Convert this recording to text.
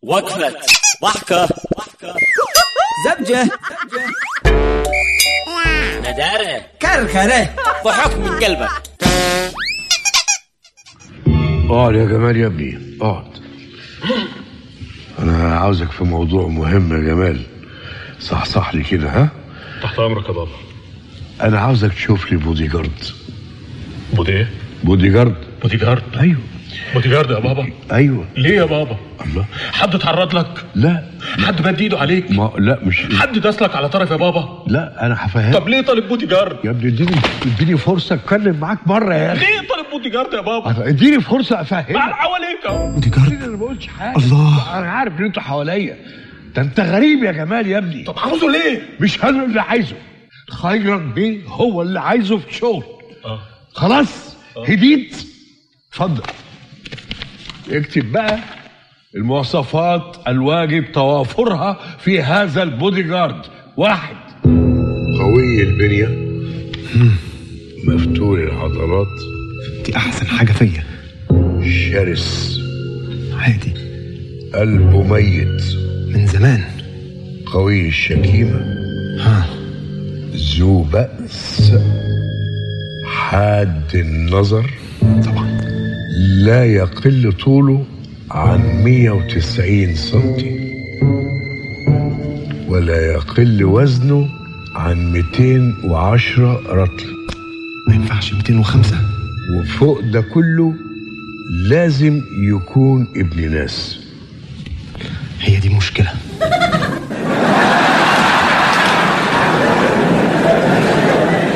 وقفة ضحكة زبجة ندارة كركرة ضحك من قلبك اقعد يا جمال يا ابني اقعد انا عاوزك في موضوع مهم يا جمال صحصح لي كده ها تحت امرك يا بابا انا عاوزك تشوف لي بودي جارد بودي ايه؟ بودي جارد بودي جارد ايوه بودي جارد يا بابا ايوه ليه يا بابا؟ الله حد اتعرض لك؟ لا حد مد ايده عليك؟ ما لا مش حد داسلك على طرف يا بابا؟ لا انا هفهمك طب ليه طالب بودي جارد؟ يا ابني اديني اديني فرصه اتكلم معاك مره يا اخي ليه طالب بودي جارد يا بابا؟ اديني فرصه مع افهمك حواليك اهو بودي جارد انا ما بقولش حاجه الله انا عارف ان انتوا حواليا ده انت غريب يا جمال يا ابني طب عاوزه ليه؟ مش انا اللي عايزه خيرك بيه هو اللي عايزه في شغل اه خلاص هديت اتفضل اكتب بقى المواصفات الواجب توافرها في هذا البودي جارد واحد قوي البنية مفتول العضلات دي احسن حاجه فيا شرس عادي قلبه ميت من زمان قوي الشكيمة ها ذو بأس حاد النظر طبعا لا يقل طوله عن 190 سنتي ولا يقل وزنه عن 210 رطل ما ينفعش 205 وفوق ده كله لازم يكون ابن ناس